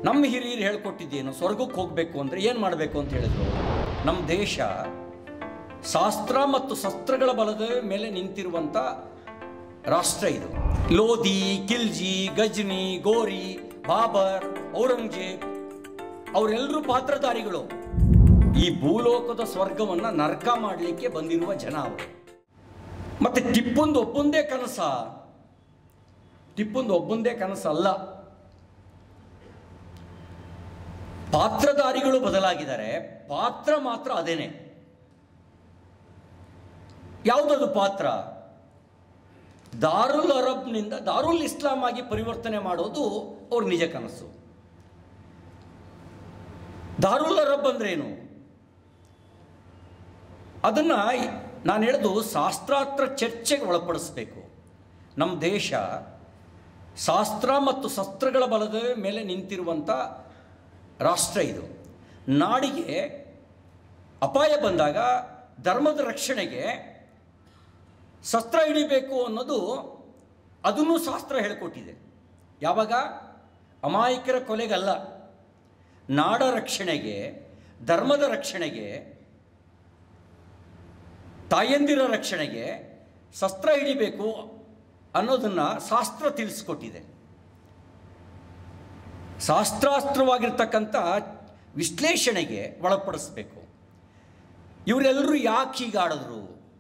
ನಮ್ಮ ಹಿರಿಯರು ಹೇಳ್ಕೊಟ್ಟಿದ್ದೇನು ಸ್ವರ್ಗಕ್ಕೆ ಹೋಗಬೇಕು ಅಂದರೆ ಏನು ಮಾಡಬೇಕು ಅಂತ ಹೇಳಿದ್ರು ನಮ್ಮ ದೇಶ ಶಾಸ್ತ್ರ ಮತ್ತು ಶಸ್ತ್ರಗಳ ಬಲದ ಮೇಲೆ ನಿಂತಿರುವಂಥ ರಾಷ್ಟ್ರ ಇದು ಲೋಧಿ ಕಿಲ್ಜಿ ಗಜ್ನಿ ಗೋರಿ ಬಾಬರ್ ಔರಂಗಜೇಬ್ ಅವರೆಲ್ಲರೂ ಪಾತ್ರಧಾರಿಗಳು ಈ ಭೂಲೋಕದ ಸ್ವರ್ಗವನ್ನು ನರಕ ಮಾಡಲಿಕ್ಕೆ ಬಂದಿರುವ ಜನ ಅವರು ಮತ್ತೆ ಟಿಪ್ಪುಂದು ಒಬ್ಬಂದೇ ಕನಸ ಟಿಪ್ಪುಂದು ಒಬ್ಬಂದೇ ಕನಸಲ್ಲ ಪಾತ್ರಧಾರಿಗಳು ಬದಲಾಗಿದ್ದಾರೆ ಪಾತ್ರ ಮಾತ್ರ ಅದೇನೆ ಯಾವುದದು ಪಾತ್ರ ದಾರುಲ್ ಅರಬ್ನಿಂದ ದಾರುಲ್ ಇಸ್ಲಾಂ ಆಗಿ ಪರಿವರ್ತನೆ ಮಾಡೋದು ಅವ್ರ ನಿಜ ಕನಸು ದಾರುಲ್ ಅರಬ್ ಅಂದ್ರೇನು ಅದನ್ನು ನಾನು ಹೇಳೋದು ಶಾಸ್ತ್ರಾರ್ಥ ಚರ್ಚೆಗೆ ಒಳಪಡಿಸ್ಬೇಕು ನಮ್ಮ ದೇಶ ಶಾಸ್ತ್ರ ಮತ್ತು ಶಸ್ತ್ರಗಳ ಬಲದ ಮೇಲೆ ನಿಂತಿರುವಂಥ ರಾಷ್ಟ್ರ ಇದು ನಾಡಿಗೆ ಅಪಾಯ ಬಂದಾಗ ಧರ್ಮದ ರಕ್ಷಣೆಗೆ ಶಸ್ತ್ರ ಹಿಡಿಬೇಕು ಅನ್ನೋದು ಅದನ್ನು ಶಾಸ್ತ್ರ ಹೇಳಿಕೊಟ್ಟಿದೆ ಯಾವಾಗ ಅಮಾಯಕರ ಕೊಲೆಗಲ್ಲ ನಾಡ ರಕ್ಷಣೆಗೆ ಧರ್ಮದ ರಕ್ಷಣೆಗೆ ತಾಯಂದಿರ ರಕ್ಷಣೆಗೆ ಶಸ್ತ್ರ ಹಿಡಿಬೇಕು ಅನ್ನೋದನ್ನು ಶಾಸ್ತ್ರ ತಿಳಿಸ್ಕೊಟ್ಟಿದೆ ಶಾಸ್ತ್ರಾಸ್ತ್ರವಾಗಿರ್ತಕ್ಕಂಥ ವಿಶ್ಲೇಷಣೆಗೆ ಒಳಪಡಿಸ್ಬೇಕು ಇವರೆಲ್ಲರೂ ಯಾಕೆ ಹೀಗಾಡಿದ್ರು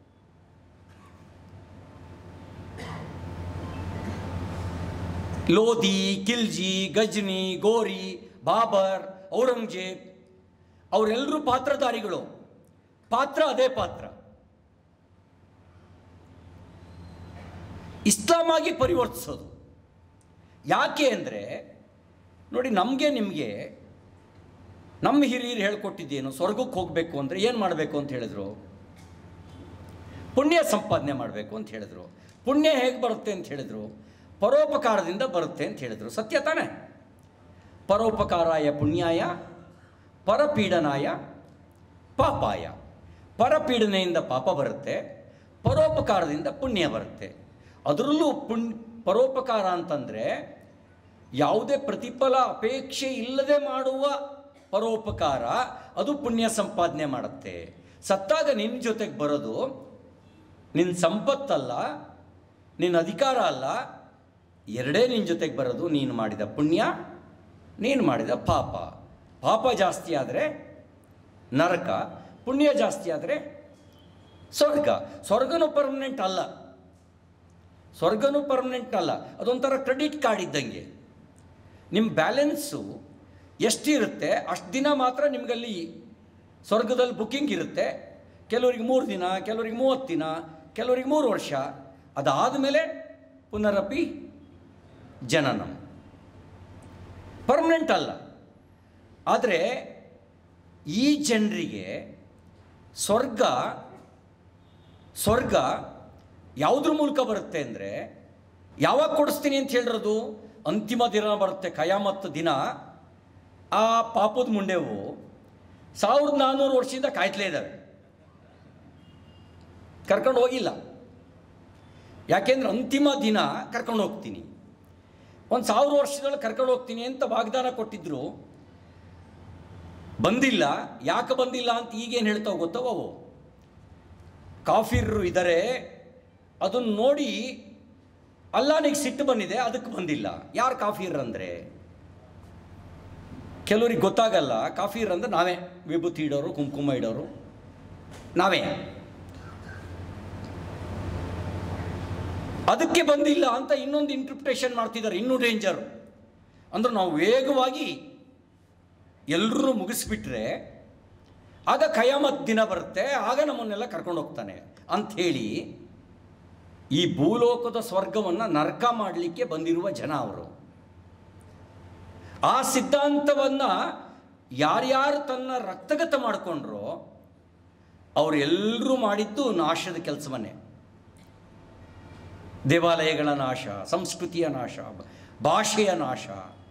ಲೋಧಿ ಕಿಲ್ಜಿ ಗಜ್ನಿ ಗೋರಿ ಬಾಬರ್ ಔರಂಗಜೇಬ್ ಅವರೆಲ್ಲರೂ ಪಾತ್ರಧಾರಿಗಳು ಪಾತ್ರ ಅದೇ ಪಾತ್ರ ಇಸ್ಲಾಂ ಆಗಿ ಪರಿವರ್ತಿಸೋದು ಯಾಕೆ ಅಂದರೆ ನೋಡಿ ನಮಗೆ ನಿಮಗೆ ನಮ್ಮ ಹಿರಿಯರು ಹೇಳ್ಕೊಟ್ಟಿದ್ದೇನು ಸ್ವರ್ಗಕ್ಕೆ ಹೋಗಬೇಕು ಅಂದರೆ ಏನು ಮಾಡಬೇಕು ಅಂತ ಹೇಳಿದ್ರು ಪುಣ್ಯ ಸಂಪಾದನೆ ಮಾಡಬೇಕು ಅಂತ ಹೇಳಿದ್ರು ಪುಣ್ಯ ಹೇಗೆ ಬರುತ್ತೆ ಅಂತ ಹೇಳಿದ್ರು ಪರೋಪಕಾರದಿಂದ ಬರುತ್ತೆ ಅಂತ ಹೇಳಿದರು ಸತ್ಯ ತಾನೇ ಪರೋಪಕಾರಾಯ ಪುಣ್ಯಾಯ ಪರಪೀಡನಾಯ ಪಾಪಾಯ ಪರಪೀಡನೆಯಿಂದ ಪಾಪ ಬರುತ್ತೆ ಪರೋಪಕಾರದಿಂದ ಪುಣ್ಯ ಬರುತ್ತೆ ಅದರಲ್ಲೂ ಪುಣ್ ಪರೋಪಕಾರ ಅಂತಂದರೆ ಯಾವುದೇ ಪ್ರತಿಫಲ ಅಪೇಕ್ಷೆ ಇಲ್ಲದೆ ಮಾಡುವ ಪರೋಪಕಾರ ಅದು ಪುಣ್ಯ ಸಂಪಾದನೆ ಮಾಡುತ್ತೆ ಸತ್ತಾಗ ನಿನ್ನ ಜೊತೆಗೆ ಬರೋದು ನಿನ್ನ ಸಂಪತ್ತಲ್ಲ ನಿನ್ನ ಅಧಿಕಾರ ಅಲ್ಲ ಎರಡೇ ನಿನ್ನ ಜೊತೆಗೆ ಬರೋದು ನೀನು ಮಾಡಿದ ಪುಣ್ಯ ನೀನು ಮಾಡಿದ ಪಾಪ ಪಾಪ ಜಾಸ್ತಿ ಆದರೆ ನರಕ ಪುಣ್ಯ ಜಾಸ್ತಿ ಆದರೆ ಸ್ವರ್ಗ ಸ್ವರ್ಗನೂ ಪರ್ಮನೆಂಟ್ ಅಲ್ಲ ಸ್ವರ್ಗನೂ ಪರ್ಮನೆಂಟ್ ಅಲ್ಲ ಅದೊಂಥರ ಕ್ರೆಡಿಟ್ ಕಾರ್ಡ್ ಇದ್ದಂಗೆ ನಿಮ್ಮ ಬ್ಯಾಲೆನ್ಸು ಎಷ್ಟಿರುತ್ತೆ ಅಷ್ಟು ದಿನ ಮಾತ್ರ ನಿಮಗಲ್ಲಿ ಸ್ವರ್ಗದಲ್ಲಿ ಬುಕ್ಕಿಂಗ್ ಇರುತ್ತೆ ಕೆಲವರಿಗೆ ಮೂರು ದಿನ ಕೆಲವರಿಗೆ ಮೂವತ್ತು ದಿನ ಕೆಲವರಿಗೆ ಮೂರು ವರ್ಷ ಅದಾದಮೇಲೆ ಪುನರಪಿ ಜನನಂ ಪರ್ಮನೆಂಟ್ ಅಲ್ಲ ಆದರೆ ಈ ಜನರಿಗೆ ಸ್ವರ್ಗ ಸ್ವರ್ಗ ಯಾವುದ್ರ ಮೂಲಕ ಬರುತ್ತೆ ಅಂದರೆ ಯಾವಾಗ ಕೊಡಿಸ್ತೀನಿ ಅಂತ ಹೇಳಿರೋದು ಅಂತಿಮ ದಿನ ಬರುತ್ತೆ ಕಯಾಮತ್ ದಿನ ಆ ಪಾಪದ ಮುಂಡೆವು ಸಾವಿರದ ನಾನ್ನೂರು ವರ್ಷದಿಂದ ಕಾಯ್ತಲೇ ಇದ್ದಾವೆ ಕರ್ಕೊಂಡು ಹೋಗಿಲ್ಲ ಯಾಕೆಂದ್ರೆ ಅಂತಿಮ ದಿನ ಕರ್ಕೊಂಡು ಹೋಗ್ತೀನಿ ಒಂದು ಸಾವಿರ ವರ್ಷದಲ್ಲಿ ಕರ್ಕೊಂಡು ಹೋಗ್ತೀನಿ ಅಂತ ವಾಗ್ದಾನ ಕೊಟ್ಟಿದ್ರು ಬಂದಿಲ್ಲ ಯಾಕೆ ಬಂದಿಲ್ಲ ಅಂತ ಈಗೇನು ಹೇಳ್ತಾವೆ ಗೊತ್ತೋ ಅವು ಕಾಫಿರ್ರು ಇದ್ದಾರೆ ಅದನ್ನು ನೋಡಿ ಅಲ್ಲಾನಿಗೆ ಸಿಟ್ಟು ಬಂದಿದೆ ಅದಕ್ಕೆ ಬಂದಿಲ್ಲ ಯಾರು ಕಾಫಿರ್ ಅಂದರೆ ಕೆಲವ್ರಿಗೆ ಗೊತ್ತಾಗಲ್ಲ ಕಾಫಿರ್ ಅಂದರೆ ನಾವೇ ವಿಭೂತಿ ಇಡೋರು ಕುಂಕುಮ ಇಡೋರು ನಾವೇ ಅದಕ್ಕೆ ಬಂದಿಲ್ಲ ಅಂತ ಇನ್ನೊಂದು ಇಂಟರ್ಪ್ರಿಟೇಷನ್ ಮಾಡ್ತಿದ್ದಾರೆ ಇನ್ನೂ ಡೇಂಜರು ಅಂದ್ರೆ ನಾವು ವೇಗವಾಗಿ ಎಲ್ಲರೂ ಮುಗಿಸ್ಬಿಟ್ರೆ ಆಗ ಕಯಾಮತ್ ದಿನ ಬರುತ್ತೆ ಆಗ ನಮ್ಮನ್ನೆಲ್ಲ ಕರ್ಕೊಂಡು ಹೋಗ್ತಾನೆ ಅಂಥೇಳಿ ಈ ಭೂಲೋಕದ ಸ್ವರ್ಗವನ್ನು ನರಕ ಮಾಡಲಿಕ್ಕೆ ಬಂದಿರುವ ಜನ ಅವರು ಆ ಸಿದ್ಧಾಂತವನ್ನು ಯಾರ್ಯಾರು ತನ್ನ ರಕ್ತಗತ ಮಾಡಿಕೊಂಡ್ರೋ ಅವರೆಲ್ಲರೂ ಮಾಡಿದ್ದು ನಾಶದ ಕೆಲಸವನ್ನೇ ದೇವಾಲಯಗಳ ನಾಶ ಸಂಸ್ಕೃತಿಯ ನಾಶ ಭಾಷೆಯ ನಾಶ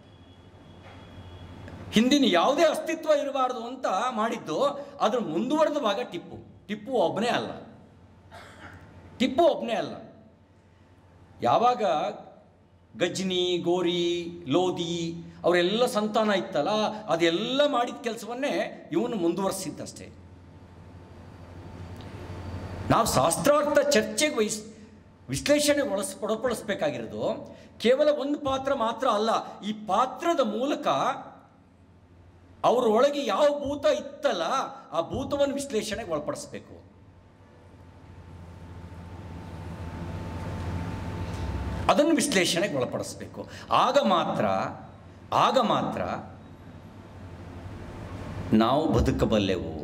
ಹಿಂದಿನ ಯಾವುದೇ ಅಸ್ತಿತ್ವ ಇರಬಾರ್ದು ಅಂತ ಮಾಡಿದ್ದು ಅದ್ರ ಮುಂದುವರೆದ ಭಾಗ ಟಿಪ್ಪು ಟಿಪ್ಪು ಒಬ್ಬನೇ ಅಲ್ಲ ಟಿಪ್ಪು ಒಬ್ಬನೇ ಅಲ್ಲ ಯಾವಾಗ ಗಜ್ನಿ ಗೋರಿ ಲೋಧಿ ಅವರೆಲ್ಲ ಸಂತಾನ ಇತ್ತಲ್ಲ ಅದೆಲ್ಲ ಮಾಡಿದ ಕೆಲಸವನ್ನೇ ಇವನು ಮುಂದುವರಿಸಿದ್ದಷ್ಟೇ ನಾವು ಶಾಸ್ತ್ರಾರ್ಥ ಚರ್ಚೆಗೆ ವಹಿಸ್ ವಿಶ್ಲೇಷಣೆ ಒಳಸ್ ಒಳಪಡಿಸ್ಬೇಕಾಗಿರೋದು ಕೇವಲ ಒಂದು ಪಾತ್ರ ಮಾತ್ರ ಅಲ್ಲ ಈ ಪಾತ್ರದ ಮೂಲಕ ಅವ್ರ ಒಳಗೆ ಯಾವ ಭೂತ ಇತ್ತಲ್ಲ ಆ ಭೂತವನ್ನು ವಿಶ್ಲೇಷಣೆಗೆ ಒಳಪಡಿಸ್ಬೇಕು ಅದನ್ನು ವಿಶ್ಲೇಷಣೆಗೆ ಒಳಪಡಿಸ್ಬೇಕು ಆಗ ಮಾತ್ರ ಆಗ ಮಾತ್ರ ನಾವು ಬದುಕಬಲ್ಲೆವು